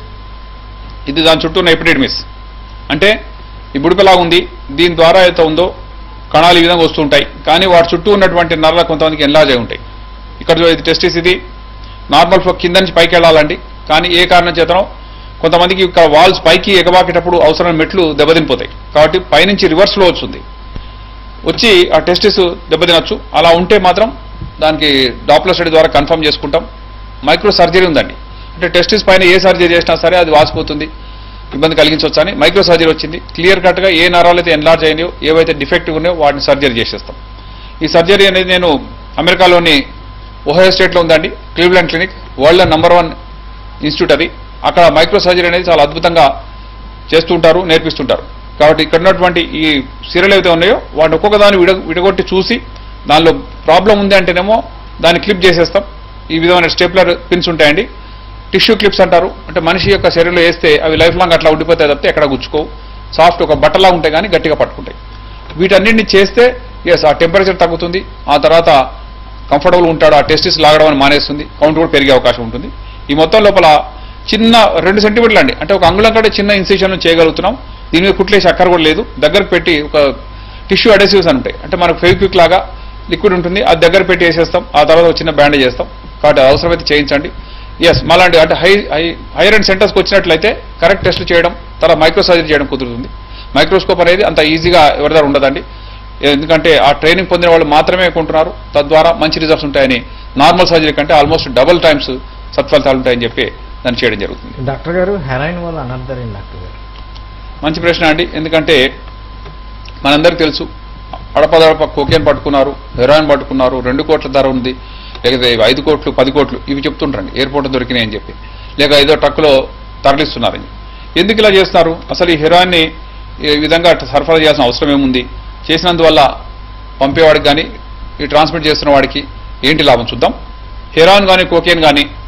ఇది దాని చుట్టూ ఉన్న ఎపిడెమిస్ అంటే ఈ బుడిపలా ఉంది దీని ద్వారా అయితే ఉందో కణాలు ఈ విధంగా వస్తుంటాయి కానీ వాటి చుట్టూ ఉన్నటువంటి నర్ర కొంతమందికి ఎన్లాజ్ అయి ఉంటాయి ఇక్కడ చూ- ఇది టెస్టిస్ ఇది నార్మల్ ఫ్లో కింద నుంచి పైకి వెళ్ళాలండి కానీ ఏ కారణం చేతనో కొంతమందికి ఇక్కడ వాల్స్ పైకి ఎగబాకేటప్పుడు అవసరమైన మెట్లు దెబ్బతినిపోతాయి కాబట్టి పైనుంచి రివర్స్లో వస్తుంది వచ్చి ఆ టెస్టిస్ దెబ్బతినొచ్చు అలా ఉంటే మాత్రం దానికి డాప్లర్ స్టడీ ద్వారా కన్ఫర్మ్ చేసుకుంటాం మైక్రో సర్జరీ ఉందండి అంటే టెస్టిస్ పైన ఏ సర్జరీ చేసినా సరే అది వాసిపోతుంది ఇబ్బంది కలిగించవచ్చు అని మైక్రో సర్జరీ వచ్చింది క్లియర్ కట్గా ఏ నరాలు అయితే ఎన్లార్జ్ అయినాయో ఏవైతే డిఫెక్టివ్ ఉన్నాయో వాటిని సర్జరీ చేసేస్తాం ఈ సర్జరీ అనేది నేను అమెరికాలోని ఒహయో స్టేట్లో ఉందండి Cleveland clinic world number one institute అది అక్కడ మైక్రో సర్జరీ అనేది చాలా అద్భుతంగా చేస్తుంటారు నేర్పిస్తుంటారు కాబట్టి ఇక్కడ ఉన్నటువంటి ఈ సీరియల్ ఏవైతే ఉన్నాయో వాటిని ఒక్కొక్క దాన్ని విడ విడగొట్టి చూసి దానిలో ప్రాబ్లం ఉంది అంటేనేమో దాన్ని క్లిప్ చేసేస్తాం ఈ విధమైన స్టేప్లర్ పిన్స్ ఉంటాయండి టిష్యూ క్లిప్స్ అంటారు అంటే మనిషి యొక్క శరీరంలో వేస్తే అవి లైఫ్ లాంగ్ అట్లా ఉండిపోతాయి తప్పితే ఎక్కడ గుచ్చుకోవు సాఫ్ట్ ఒక బట్టలా ఉంటాయి కానీ గట్టిగా పట్టుకుంటాయి వీటన్నింటిని చేస్తే ఎస్ ఆ టెంపరేచర్ తగ్గుతుంది ఆ తర్వాత కంఫర్టబుల్ ఉంటాడు ఆ టెస్టిస్ లాగడం అని మానేస్తుంది కౌంట్ కూడా పెరిగే అవకాశం ఉంటుంది ఈ మొత్తం లోపల చిన్న రెండు సెంటీమీటర్లు అండి అంటే ఒక అంగుళం కంటే చిన్న ఇన్సిషన్ చేయగలుగుతున్నాం దీని మీద కుట్లేసి అక్కర కూడా లేదు దగ్గరకు పెట్టి ఒక టిష్యూ అడెసివ్స్ అని ఉంటాయి అంటే మనకు ఫెవిక్విక్ లాగా లిక్విడ్ ఉంటుంది అది దగ్గర పెట్టి వేసేస్తాం ఆ తర్వాత ఒక చిన్న బ్యాండేజ్ చేస్తాం కాబట్టి అది అవసరమైతే చేయించండి ఎస్ మలాంటి అంటే హై హై హైయర్ అండ్ సెంటర్స్కి వచ్చినట్లయితే కరెక్ట్ టెస్ట్లు చేయడం తర్వాత మైక్రో సర్జరీ చేయడం కుదురుతుంది మైక్రోస్కోప్ అనేది అంత ఈజీగా ఎవరి దగ్గర ఉండదండి ఎందుకంటే ఆ ట్రైనింగ్ పొందిన వాళ్ళు మాత్రమే కొంటున్నారు తద్వారా మంచి రిజల్ట్స్ ఉంటాయని నార్మల్ సర్జరీ కంటే ఆల్మోస్ట్ డబుల్ టైమ్స్ సత్ఫలితాలు ఉంటాయని చెప్పి దాన్ని చేయడం జరుగుతుంది డాక్టర్ గారు హెరాయిన్ వల్ల అనర్థం ఏంటి డాక్టర్ గారు మంచి ప్రశ్న అండి ఎందుకంటే మనందరికీ తెలుసు అడపదడప కోకేన్ పట్టుకున్నారు హెరాయిన్ పట్టుకున్నారు రెండు కోట్ల ధర ఉంది లేకపోతే ఐదు కోట్లు పది కోట్లు ఇవి చెప్తుంటారండి ఎయిర్పోర్ట్ దొరికినాయి అని చెప్పి లేక ఏదో ట్రక్కులో తరలిస్తున్నారని ఎందుకు ఇలా చేస్తున్నారు అసలు ఈ హెరాయిన్ని ఈ విధంగా సరఫరా చేయాల్సిన అవసరం ఏముంది చేసినందువల్ల పంపేవాడికి కానీ ఈ ట్రాన్స్మిట్ చేస్తున్న వాడికి ఏంటి లాభం చూద్దాం హెరాయిన్ కానీ కోకేన్ కానీ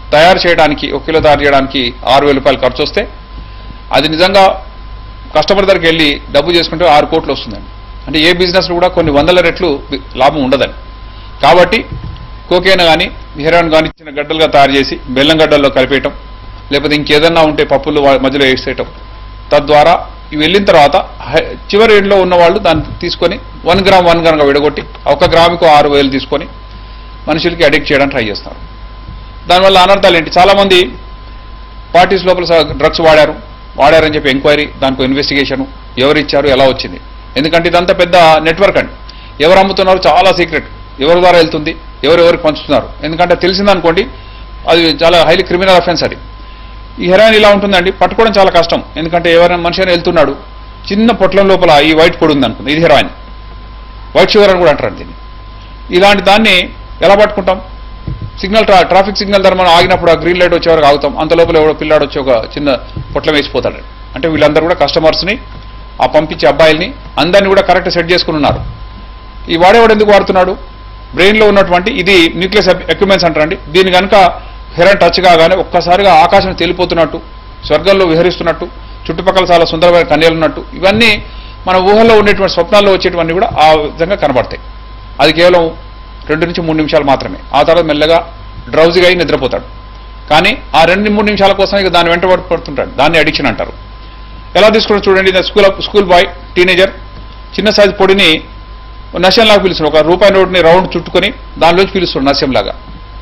తయారు చేయడానికి ఒక కిలో తయారు చేయడానికి ఆరు వేల రూపాయలు ఖర్చు వస్తే అది నిజంగా కస్టమర్ దగ్గరికి వెళ్ళి డబ్బు చేసుకుంటే ఆరు కోట్లు వస్తుందండి అంటే ఏ బిజినెస్ కూడా కొన్ని వందల రెట్లు బి- లాభం ఉండదని కాబట్టి కోకేన్ కానీ హెరాన్ కానీ చిన్న గడ్డలుగా తయారు చేసి బెల్లం గడ్డల్లో కలిపేయటం లేకపోతే ఇంకేదన్నా ఉంటే పప్పులు వా- మధ్యలో వేసేయటం తద్వారా ఇవి వెళ్ళిన తర్వాత హై- చివరి ఎండ్లో ఉన్న వాళ్ళు దాన్ని తీసుకొని వన్ గ్రామ్ వన్ గ్రామ్గా విడగొట్టి ఒక గ్రాముకు ఆరు వేలు తీసుకొని మనుషులకి అడిక్ట్ చేయడానికి ట్రై చేస్తారు దానివల్ల అనర్థాలు ఏంటి చాలామంది పార్టీస్ లోపల డ్రగ్స్ వాడారు వాడారని చెప్పి ఎంక్వైరీ దానికి ఇన్వెస్టిగేషన్ ఎవరు ఇచ్చారు ఎలా వచ్చింది ఎందుకంటే ఇదంతా పెద్ద నెట్వర్క్ అండి ఎవరు అమ్ముతున్నారు చాలా సీక్రెట్ ఎవరి ద్వారా వెళ్తుంది ఎవరు ఎవరికి పంచుతున్నారు ఎందుకంటే తెలిసిందనుకోండి అది చాలా హైలీ క్రిమినల్ అఫెన్స్ అది ఈ హెరాయిన్ ఇలా ఉంటుందండి పట్టుకోవడం చాలా కష్టం ఎందుకంటే ఎవరైనా మనిషి అయినా వెళ్తున్నాడు చిన్న పొట్లం లోపల ఈ వైట్ పొడి ఉంది అనుకుంది ఇది హెరాయిన్ వైట్ షుగర్ అని కూడా అంటారు దీన్ని ఇలాంటి దాన్ని ఎలా పట్టుకుంటాం సిగ్నల్ ట్రా ట్రాఫిక్ సిగ్నల్ ధర మనం ఆగినప్పుడు ఆ గ్రీన్ లైట్ వచ్చే వరకు ఆగుతాం అంత లోపల ఎవడో పిల్లాడు వచ్చి ఒక చిన్న పొట్లం వేసిపోతాడు అంటే వీళ్ళందరూ కూడా కస్టమర్స్ని ఆ పంపించే అబ్బాయిల్ని అందరిని కూడా కరెక్ట్ సెట్ చేసుకుని ఉన్నారు ఈ వాడేవాడు ఎందుకు వాడుతున్నాడు బ్రెయిన్లో ఉన్నటువంటి ఇది న్యూక్లియస్ ఎక్విప్మెంట్స్ అంటారండి దీని కనుక హెరన్ టచ్ కాగానే ఒక్కసారిగా ఆకాశం తేలిపోతున్నట్టు స్వర్గంలో విహరిస్తున్నట్టు చుట్టుపక్కల చాలా సుందరమైన కన్యలు ఉన్నట్టు ఇవన్నీ మన ఊహల్లో ఉండేటువంటి స్వప్నాల్లో వచ్చేటివన్నీ కూడా ఆ విధంగా కనబడతాయి అది కేవలం రెండు నుంచి మూడు నిమిషాలు మాత్రమే ఆ తర్వాత మెల్లగా డ్రౌజీగా అయి నిద్రపోతాడు కానీ ఆ రెండు మూడు నిమిషాల కోసం ఇక దాని వెంట పడుతుంటాడు దాన్ని అడిక్షన్ అంటారు ఎలా తీసుకుని చూడండి ఇది స్కూల్ స్కూల్ బాయ్ టీనేజర్ చిన్న సైజు పొడిని నశ్యంలాగా పిలుస్తున్నాడు ఒక రూపాయి నోటుని రౌండ్ చుట్టుకొని దానిలోంచి పిలుస్తున్నాడు నశ్యంలాగా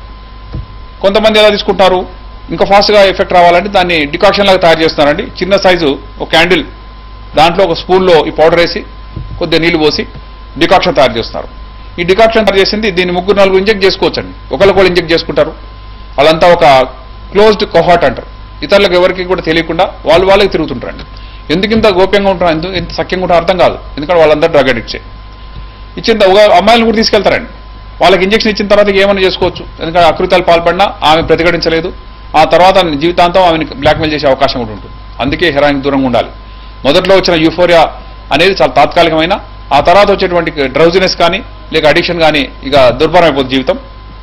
కొంతమంది ఎలా తీసుకుంటారు ఇంకా ఫాస్ట్గా ఎఫెక్ట్ రావాలంటే దాన్ని డికాక్షన్ లాగా తయారు చేస్తున్నారండి చిన్న సైజు ఒక క్యాండిల్ దాంట్లో ఒక స్పూన్లో ఈ పౌడర్ వేసి కొద్దిగా నీళ్లు పోసి డికాక్షన్ తయారు చేస్తున్నారు ఈ డికాక్షన్ తయారు చేసింది దీన్ని ముగ్గురు నలుగురు ఇంజెక్ట్ చేసుకోవచ్చండి ఒకరికొకరు ఇంజెక్ట్ చేసుకుంటారు వాళ్ళంతా ఒక క్లోజ్డ్ కొహాట్ అంటారు ఇతరులకు ఎవరికి కూడా తెలియకుండా వాళ్ళు వాళ్ళకి తిరుగుతుంటారండి ఎందుకు ఇంత గోప్యంగా ఉంటారు ఎందుకు ఇంత సఖ్యంగా ఉంటారో అర్థం కాదు ఎందుకంటే వాళ్ళందరూ డ్రగ్ అడిక్ట్సే ఇచ్చిన ఒక అమ్మాయిలను కూడా తీసుకెళ్తారండి వాళ్ళకి ఇంజెక్షన్ ఇచ్చిన తర్వాత ఏమైనా చేసుకోవచ్చు ఎందుకంటే అకృతాలు పాల్పడినా ఆమె ప్రతిఘటించలేదు ఆ తర్వాత జీవితాంతం ఆమెను బ్లాక్మెయిల్ చేసే అవకాశం కూడా ఉంటుంది అందుకే హెరాయిన్ దూరంగా ఉండాలి మొదట్లో వచ్చిన యూఫోరియా అనేది చాలా తాత్కాలికమైన ఆ తర్వాత వచ్చేటువంటి డ్రౌజినెస్ కానీ లేక అడిక్షన్ కానీ ఇక దుర్భరం అయిపోతుంది జీవితం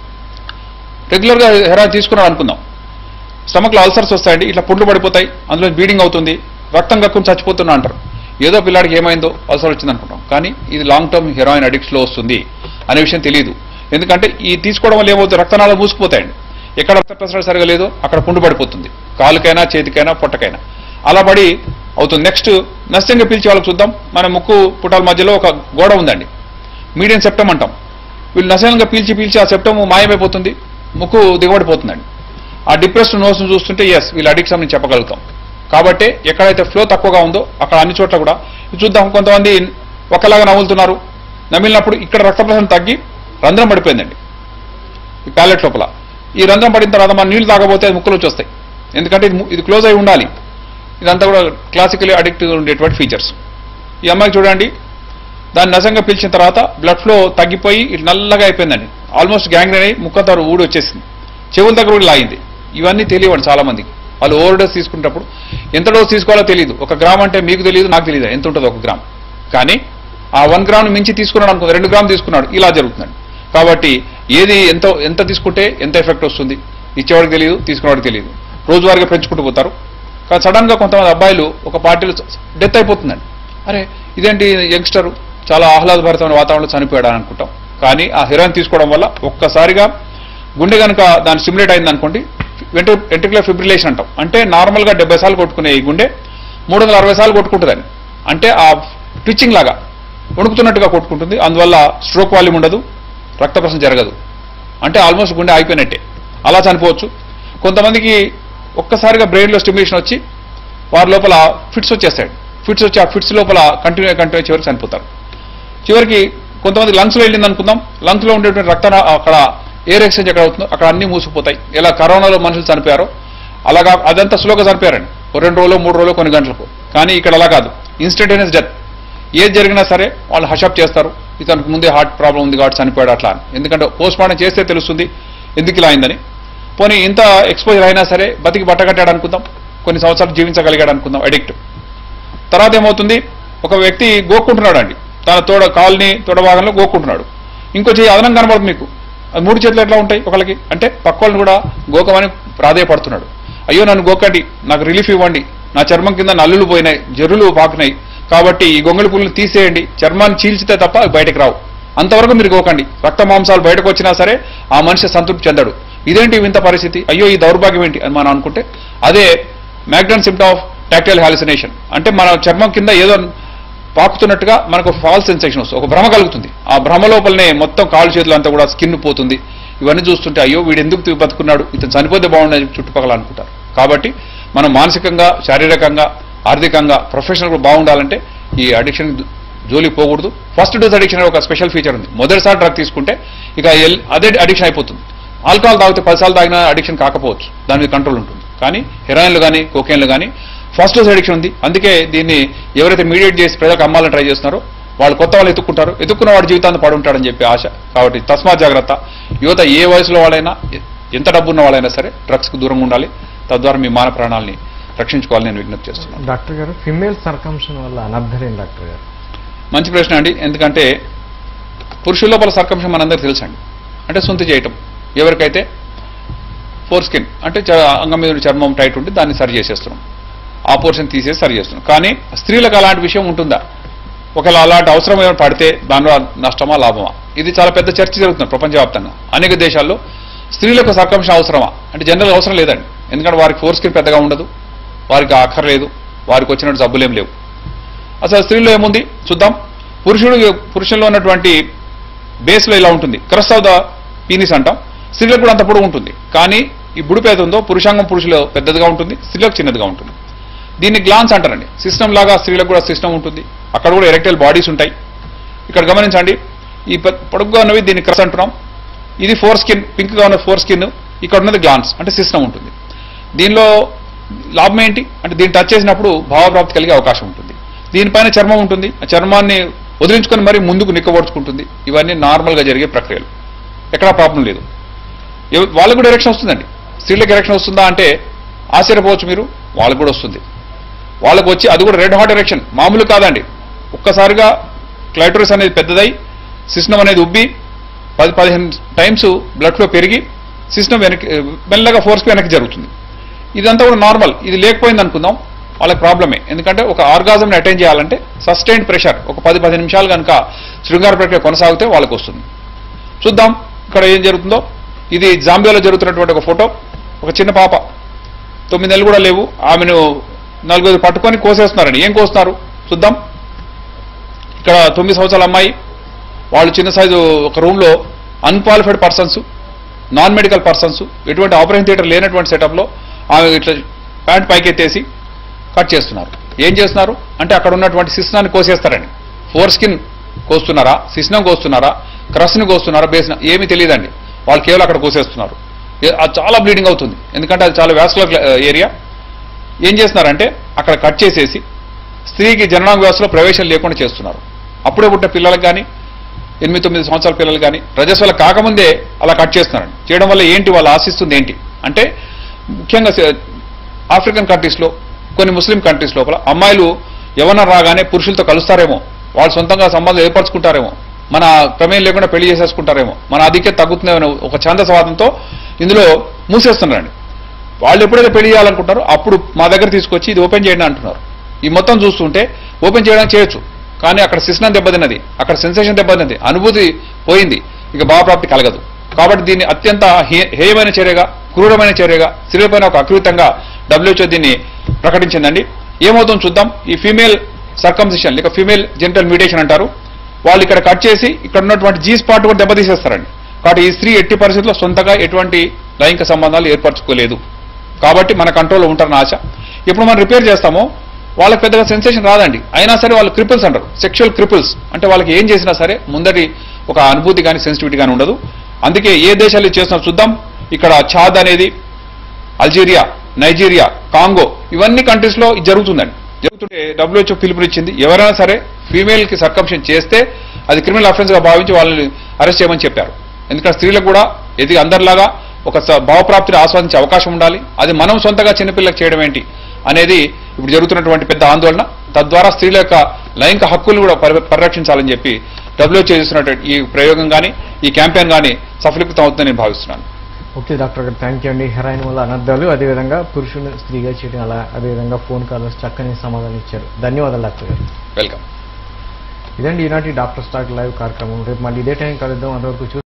రెగ్యులర్గా హెరాయిన్ తీసుకున్నాం అనుకుందాం స్టమక్లో అల్సర్స్ వస్తాయండి ఇట్లా పుండ్లు పడిపోతాయి అందులో బ్లీడింగ్ అవుతుంది రక్తం కక్కుని చచ్చిపోతున్నా అంటారు ఏదో పిల్లాడికి ఏమైందో అల్సర్ వచ్చింది అనుకుంటాం కానీ ఇది లాంగ్ టర్మ్ హెరాయిన్ అడిక్ట్స్లో వస్తుంది అనే విషయం తెలియదు ఎందుకంటే ఈ తీసుకోవడం వల్ల ఏమవుతుంది రక్తనాళాలు మూసుకుపోతాయండి ఎక్కడ రక్త ప్రసరణ సరిగా లేదో అక్కడ పుండు పడిపోతుంది కాలుకైనా చేతికైనా పొట్టకైనా అలా పడి అవుతుంది నెక్స్ట్ నష్టంగా పీల్చే వాళ్ళకి చూద్దాం మన ముక్కు పుటాల మధ్యలో ఒక గోడ ఉందండి మీడియం సెప్టమ్ అంటాం వీళ్ళు నశనంగా పీల్చి పీల్చి ఆ సెప్టమ్ మాయమైపోతుంది ముక్కు దిగబడిపోతుందండి ఆ డిప్రెస్డ్ నోస్ను చూస్తుంటే ఎస్ వీళ్ళు అడిక్షన్ అని చెప్పగలుగుతాం కాబట్టి ఎక్కడైతే ఫ్లో తక్కువగా ఉందో అక్కడ అన్ని చోట్ల కూడా ఇది చూద్దాం కొంతమంది ఒకలాగా నవ్వులుతున్నారు నమిలినప్పుడు ఇక్కడ రక్త ప్రసరణ తగ్గి రంధ్రం పడిపోయిందండి ఈ ప్యాలెట్ లోపల ఈ రంధ్రం పడిన తర్వాత మనం నీళ్లు తాగబోతే అది ముక్కలు వచ్చేస్తాయి ఎందుకంటే ఇది ము- ఇది క్లోజ్ అయి ఉండాలి ఇదంతా కూడా క్లాసికలీ అడిక్ట్ ఉండేటువంటి ఫీచర్స్ ఈ అమ్మాయికి చూడండి దాన్ని నజంగా పీల్చిన తర్వాత బ్లడ్ ఫ్లో తగ్గిపోయి ఇట్లా నల్లగా అయిపోయిందండి ఆల్మోస్ట్ గ్యాంగ్రీన్ అయి ముక్క దారు ఊడి వచ్చేసింది చెవుల దగ్గర కూడా లాగింది ఇవన్నీ తెలియవండి చాలా మందికి వాళ్ళు ఓవర్ డోస్ తీసుకునేటప్పుడు ఎంత డోస్ తీసుకోవాలో తెలియదు ఒక గ్రామ్ అంటే మీకు తెలియదు నాకు తెలియదు ఎంత ఉంటుందో ఒక గ్రామ్ కానీ ఆ వన్ గ్రామ్ మించి తీసుకున్నాడు అనుకో రెండు గ్రామ్ తీసుకున్నాడు ఇలా జరుగుతుందండి కాబట్టి ఏది ఎంత ఎంత తీసుకుంటే ఎంత ఎఫెక్ట్ వస్తుంది ఇచ్చేవాడికి తెలియదు తీసుకునేవాడికి తెలియదు రోజువారీగా పెంచుకుంటూ పోతారు కానీ సడన్ గా కొంతమంది అబ్బాయిలు ఒక పార్టీలో డెత్ అయిపోతుందండి అరే ఇదేంటి యంగ్స్టర్ చాలా ఆహ్లాదభరితమైన వాతావరణంలో చనిపోయాడు అని అనుకుంటాం కానీ ఆ హెరాయిన్ తీసుకోవడం వల్ల ఒక్కసారిగా గుండె కనుక దాని స్టిమ్యులేట్ అయింది అనుకోండి వెంట వెంట్రుకులర్ ఫిబ్రిలేషన్ అంటాం అంటే నార్మల్గా డెబ్బై సార్లు కొట్టుకునే ఈ గుండె మూడు వందల అరవై సార్లు కొట్టుకుంటుందని అంటే ఆ ట్విచ్చింగ్ లాగా వణుకుతున్నట్టుగా కొట్టుకుంటుంది అందువల్ల స్ట్రోక్ వాల్యూమ్ ఉండదు రక్త ప్రసరణ జరగదు అంటే ఆల్మోస్ట్ గుండె అయిపోయినట్టే అలా చనిపోవచ్చు కొంతమందికి ఒక్కసారిగా బ్రెయిన్లో స్టిమ్యులేషన్ వచ్చి వారి లోపల ఫిట్స్ వచ్చేస్తాయి ఫిట్స్ వచ్చి ఆ ఫిట్స్ లోపల కంటిన్యూ కంటిన్యూ చివరికి చనిపోతారు చివరికి కొంతమంది లంగ్స్లో వెళ్ళింది అనుకుందాం లంగ్స్లో ఉండేటువంటి రక్త అక్కడ ఎయిర్ ఎక్స్చేంజ్ ఎక్కడ అవుతుందో అక్కడ అన్ని మూసిపోతాయి ఇలా కరోనాలో మనుషులు చనిపోయారో అలాగా అదంతా స్లోగా చనిపోయారండి ఓ రెండు రోజులు మూడు రోజులు కొన్ని గంటలకు కానీ ఇక్కడ అలా కాదు ఇన్స్టంటేనియస్ డెత్ ఏది జరిగినా సరే వాళ్ళు హషప్ చేస్తారు ఇతనికి ముందే హార్ట్ ప్రాబ్లం ఉంది కాబట్టి చనిపోయాడు అట్లా అని ఎందుకంటే పోస్ట్ మార్టం చేస్తే తెలుస్తుంది ఎందుకు ఇలా అయిందని పోనీ ఇంత ఎక్స్పోజర్ అయినా సరే బతికి బట్టకట్టాడు అనుకుందాం కొన్ని సంవత్సరాలు జీవించగలిగాడు అనుకుందాం అడిక్ట్ తర్వాత ఏమవుతుంది ఒక వ్యక్తి గోక్కుంటున్నాడు అండి తన తోడ కాల్ని తోడ భాగంలో గోక్కుంటున్నాడు ఇంకో చెయ్యి అదనం కనబడుతుంది మీకు అది మూడు చేతులు ఎట్లా ఉంటాయి ఒకళ్ళకి అంటే పక్క వాళ్ళని కూడా గోకమని ప్రాధేయపడుతున్నాడు అయ్యో నన్ను గోకండి నాకు రిలీఫ్ ఇవ్వండి నా చర్మం కింద నల్లులు పోయినాయి జర్రులు పాకినాయి కాబట్టి ఈ గొంగళి పుల్లు తీసేయండి చర్మాన్ని చీల్చితే తప్ప అవి బయటకు రావు అంతవరకు మీరు గోకండి రక్త మాంసాలు బయటకు వచ్చినా సరే ఆ మనిషి సంతృప్తి చెందడు ఇదేంటి వింత పరిస్థితి అయ్యో ఈ దౌర్భాగ్యం ఏంటి అని మనం అనుకుంటే అదే మ్యాగ్డన్ సిమ్టమ్ ఆఫ్ టాక్టైల్ హాలిసినేషన్ అంటే మన చర్మం కింద ఏదో పాకుతున్నట్టుగా మనకు ఫాల్స్ సెన్సేషన్ వస్తుంది ఒక భ్రమ కలుగుతుంది ఆ భ్రమ లోపలనే మొత్తం కాళ్ళు చేతులు అంతా కూడా స్కిన్ పోతుంది ఇవన్నీ చూస్తుంటే అయ్యో వీడు ఎందుకు తీ- బతుకున్నాడు ఇతను చనిపోతే బాగుండని చుట్టుపక్కల అనుకుంటారు కాబట్టి మనం మానసికంగా శారీరకంగా ఆర్థికంగా ప్రొఫెషనల్ కూడా బాగుండాలంటే ఈ అడిక్షన్ జోలి పోకూడదు ఫస్ట్ డోస్ అడిక్షన్ ఒక స్పెషల్ ఫీచర్ ఉంది మొదటిసారి డ్రగ్ తీసుకుంటే ఇక ఎల్- అదే అడిక్షన్ అయిపోతుంది ఆల్కహాల్ తాగితే పదిసార్లు తాగినా అడిక్షన్ కాకపోవచ్చు దాని మీద కంట్రోల్ ఉంటుంది కానీ హెరాయిన్లు కానీ కోకేన్లు కానీ ఫస్ట్ డోస్ అడిక్షన్ ఉంది అందుకే దీన్ని ఎవరైతే మీడియేట్ చేసి ప్రజలకు అమ్మాలని ట్రై చేస్తున్నారో వాళ్ళు కొత్త వాళ్ళు ఎత్తుక్కుంటారు ఎత్తుక్కున్న వాడి జీవితాన్ని పడి ఉంటాడని చెప్పి ఆశ కాబట్టి తస్మాత్ జాగ్రత్త యువత ఏ వయసులో వాళ్ళైనా ఎ- ఎంత డబ్బు ఉన్న వాళ్ళైనా సరే డ్రగ్స్కి దూరంగా ఉండాలి తద్వారా మీ మాన ప్రాణాలని రక్షించుకోవాలని నేను విజ్ఞప్తి చేస్తున్నాను డాక్టర్ గారు ఫిమేల్ సర్కంషన్ వల్ల అనర్థం ఏంటి డాక్టర్ గారు మంచి ప్రశ్న అండి ఎందుకంటే పురుషుల లోపల సర్కంశం మనందరికీ తెలుసండి అంటే సొంత చేయటం ఎవరికైతే ఫోర్ స్కిన్ అంటే చ- అంగం మీద ఉన్న చర్మం టైట్ ఉంటే దాన్ని సరి చేసేస్తున్నాం ఆ పోర్షన్ తీసేసి సరి చేస్తున్నాం కానీ స్త్రీలకు అలాంటి విషయం ఉంటుందా ఒకవేళ అలాంటి అవసరం ఏమైనా పడితే దానివల్ల నష్టమా లాభమా ఇది చాలా పెద్ద చర్చ జరుగుతుంది ప్రపంచవ్యాప్తంగా అనేక దేశాల్లో స్త్రీలకు సర్కంశం అవసరమా అంటే జనరల్ అవసరం లేదండి ఎందుకంటే వారికి ఫోర్ స్కిన్ పెద్దగా ఉండదు వారికి అక్కర్లేదు వారికి వచ్చినట్టు జబ్బులేం లేవు అసలు స్త్రీలో ఏముంది చూద్దాం పురుషుడు పురుషుల్లో ఉన్నటువంటి బేస్లో ఇలా ఉంటుంది క్రస్ ఆఫ్ ద పీనిస్ అంటాం స్త్రీలకు కూడా అంత పొడవు ఉంటుంది కానీ ఈ బుడిపేద ఉందో పురుషాంగం పురుషులో పెద్దదిగా ఉంటుంది స్త్రీలకు చిన్నదిగా ఉంటుంది దీన్ని గ్లాన్స్ అంటారండి సిస్టమ్ లాగా స్త్రీలకు కూడా సిస్టమ్ ఉంటుంది అక్కడ కూడా ఎరెక్టైల్ బాడీస్ ఉంటాయి ఇక్కడ గమనించండి ఈ పె- పొడుగ్గా ఉన్నవి దీన్ని క్రస్ అంటున్నాం ఇది ఫోర్ స్కిన్ పింక్గా ఉన్న ఫోర్ స్కిన్ ఇక్కడ ఉన్నది గ్లాన్స్ అంటే సిస్టమ్ ఉంటుంది దీనిలో లాభం ఏంటి అంటే దీన్ని టచ్ చేసినప్పుడు భావప్రాప్తి కలిగే అవకాశం ఉంటుంది దీనిపైన చర్మం ఉంటుంది ఆ చర్మాన్ని వదిలించుకొని మరి ముందుకు నిక్కబడుచుకుంటుంది ఇవన్నీ నార్మల్గా జరిగే ప్రక్రియలు ఎక్కడా ప్రాబ్లం లేదు ఎవ- వాళ్ళకు కూడా ఎరక్షన్ వస్తుందండి స్త్రీలకు ఎరక్షన్ వస్తుందా అంటే ఆశ్చర్యపోవచ్చు మీరు వాళ్ళకు కూడా వస్తుంది వాళ్ళకు వచ్చి అది కూడా రెడ్ హాట్ ఎరక్షన్ మామూలు కాదండి ఒక్కసారిగా క్లైటోరిస్ అనేది పెద్దదై సిస్టమ్ అనేది ఉబ్బి పది పదిహేను టైమ్స్ బ్లడ్ ఫ్లో పెరిగి సిస్టమ్ వెనక్కి మెల్లగా ఫోర్స్కి వెనక్కి జరుగుతుంది ఇదంతా కూడా నార్మల్ ఇది లేకపోయింది అనుకుందాం వాళ్ళకి ప్రాబ్లమే ఎందుకంటే ఒక ఆర్గాజంని అటెండ్ చేయాలంటే సస్టైన్డ్ ప్రెషర్ ఒక పది పది నిమిషాలు కనుక శృంగార ప్రక్రియ కొనసాగితే వాళ్ళకి వస్తుంది చూద్దాం ఇక్కడ ఏం జరుగుతుందో ఇది జాంబియాలో జరుగుతున్నటువంటి ఒక ఫోటో ఒక చిన్న పాప తొమ్మిది నెలలు కూడా లేవు ఆమెను నలుగురు పట్టుకొని కోసేస్తున్నారండి ఏం కోస్తున్నారు చూద్దాం ఇక్కడ తొమ్మిది సంవత్సరాల అమ్మాయి వాళ్ళు చిన్న సైజు ఒక రూమ్లో unqualified persons non medical persons ఎటువంటి ఆపరేషన్ థియేటర్ లేనటువంటి సెటప్లో ఆమె ఇట్లా ప్యాంట్ పైకెత్తేసి కట్ చేస్తున్నారు ఏం చేస్తున్నారు అంటే అక్కడ ఉన్నటువంటి సిస్నాన్ని కోసేస్తారండి ఫోర్ స్కిన్ కోస్తున్నారా సిస్నం కోస్తున్నారా క్రస్ని కోస్తున్నారా బేసిన ఏమీ తెలియదండి వాళ్ళు కేవలం అక్కడ కోసేస్తున్నారు ఏ- అది చాలా బ్లీడింగ్ అవుతుంది ఎందుకంటే అది చాలా వ్యాస్కులర్ ఏరియా ఏం చేస్తున్నారంటే అక్కడ కట్ చేసేసి స్త్రీకి జననాంగ వ్యవస్థలో ప్రవేశం లేకుండా చేస్తున్నారు అప్పుడే పుట్టిన పిల్లలకు కానీ ఎనిమిది తొమ్మిది సంవత్సరాల పిల్లలు కానీ రజస్వల కాకముందే అలా కట్ చేస్తున్నారండి చేయడం వల్ల ఏంటి వాళ్ళు ఆశిస్తుంది ఏంటి అంటే ముఖ్యంగా స- ఆఫ్రికన్ కంట్రీస్లో కొన్ని ముస్లిం కంట్రీస్ లోపల అమ్మాయిలు ఎవరన్నా రాగానే పురుషులతో కలుస్తారేమో వాళ్ళు సొంతంగా సంబంధం ఏర్పరచుకుంటారేమో మన ప్రమేయం లేకుండా పెళ్లి చేసేసుకుంటారేమో మన ఆధిక్యత తగ్గుతుందేమో ఒక ఛందసవాదంతో ఇందులో మూసేస్తున్నారండి వాళ్ళు ఎప్పుడైతే పెళ్లి చేయాలనుకుంటారో అప్పుడు మా దగ్గర తీసుకొచ్చి ఇది ఓపెన్ చేయండి అంటున్నారు ఈ మొత్తం చూస్తుంటే ఓపెన్ చేయడానికి చేయొచ్చు కానీ అక్కడ శిస్నం దెబ్బతిన్నది అక్కడ సెన్సేషన్ దెబ్బతిన్నది అనుభూతి పోయింది ఇక భావప్రాప్తి కలగదు కాబట్టి దీన్ని అత్యంత హే- హేయమైన చర్యగా క్రూరమైన చర్యగా స్త్రీలపైన ఒక అకృతంగా డబ్ల్యూహెచ్ఓ దీన్ని ప్రకటించిందండి ఏమవుతుందో చూద్దాం ఈ ఫీమేల్ సర్కంసిషన్ లేక ఫీమేల్ జెంటల్ మ్యూటేషన్ అంటారు వాళ్ళు ఇక్కడ కట్ చేసి ఇక్కడ ఉన్నటువంటి జీ స్పాట్ కూడా దెబ్బతీసేస్తారండి కాబట్టి ఈ స్త్రీ ఎట్టి పరిస్థితుల్లో సొంతగా ఎటువంటి లైంగిక సంబంధాలు ఏర్పరచుకోలేదు కాబట్టి మన కంట్రోల్లో ఉంటారని ఆశ ఇప్పుడు మనం రిపేర్ చేస్తామో వాళ్ళకి పెద్దగా సెన్సేషన్ రాదండి అయినా సరే వాళ్ళు క్రిపుల్స్ అంటారు సెక్షువల్ క్రిపుల్స్ అంటే వాళ్ళకి ఏం చేసినా సరే ముందటి ఒక అనుభూతి కానీ సెన్సిటివిటీ కానీ ఉండదు అందుకే ఏ దేశాలు ఇది చేస్తున్నా చూద్దాం ఇక్కడ ఛాద్ అనేది అల్జీరియా నైజీరియా కాంగో ఇవన్నీ కంట్రీస్ లో ఇది జరుగుతుందండి జరుగుతుంటే డబ్ల్యూహెచ్ఓ పిలుపునిచ్చింది ఎవరైనా సరే ఫీమేల్ కి సర్కంప్షన్ చేస్తే అది క్రిమినల్ అఫెన్స్ గా భావించి వాళ్ళని అరెస్ట్ చేయమని చెప్పారు ఎందుకంటే స్త్రీలకు కూడా ఇది అందరిలాగా ఒక స- భావప్రాప్తిని ఆస్వాదించే అవకాశం ఉండాలి అది మనం సొంతగా చిన్నపిల్లలకు చేయడం ఏంటి అనేది ఇప్పుడు జరుగుతున్నటువంటి పెద్ద ఆందోళన తద్వారా స్త్రీల యొక్క లైంగిక హక్కులు కూడా పరి- పరిరక్షించాలని చెప్పి డబ్ల్యూహెచ్ఓ చేస్తున్నటువంటి ఈ ప్రయోగం కానీ ఈ క్యాంపెయిన్ కానీ సఫలీకృతం అవుతుందని నేను భావిస్తున్నాను ఓకే డాక్టర్ గారు థ్యాంక్ యూ అండి హెరాయిన్ వల్ల అనర్థాలు అదేవిధంగా పురుషుని స్త్రీగా చేయడం అలా అదేవిధంగా ఫోన్ కాల్స్ చక్కని సమాధానం ఇచ్చారు ధన్యవాదాలు డాక్టర్ గారు వెల్కమ్ ఇదండి ఈనాటి డాక్టర్ స్టాక్ లైవ్ కార్యక్రమం రేపు మళ్ళీ ఇదే టైం కలుద్దాం అంతవరకు చూ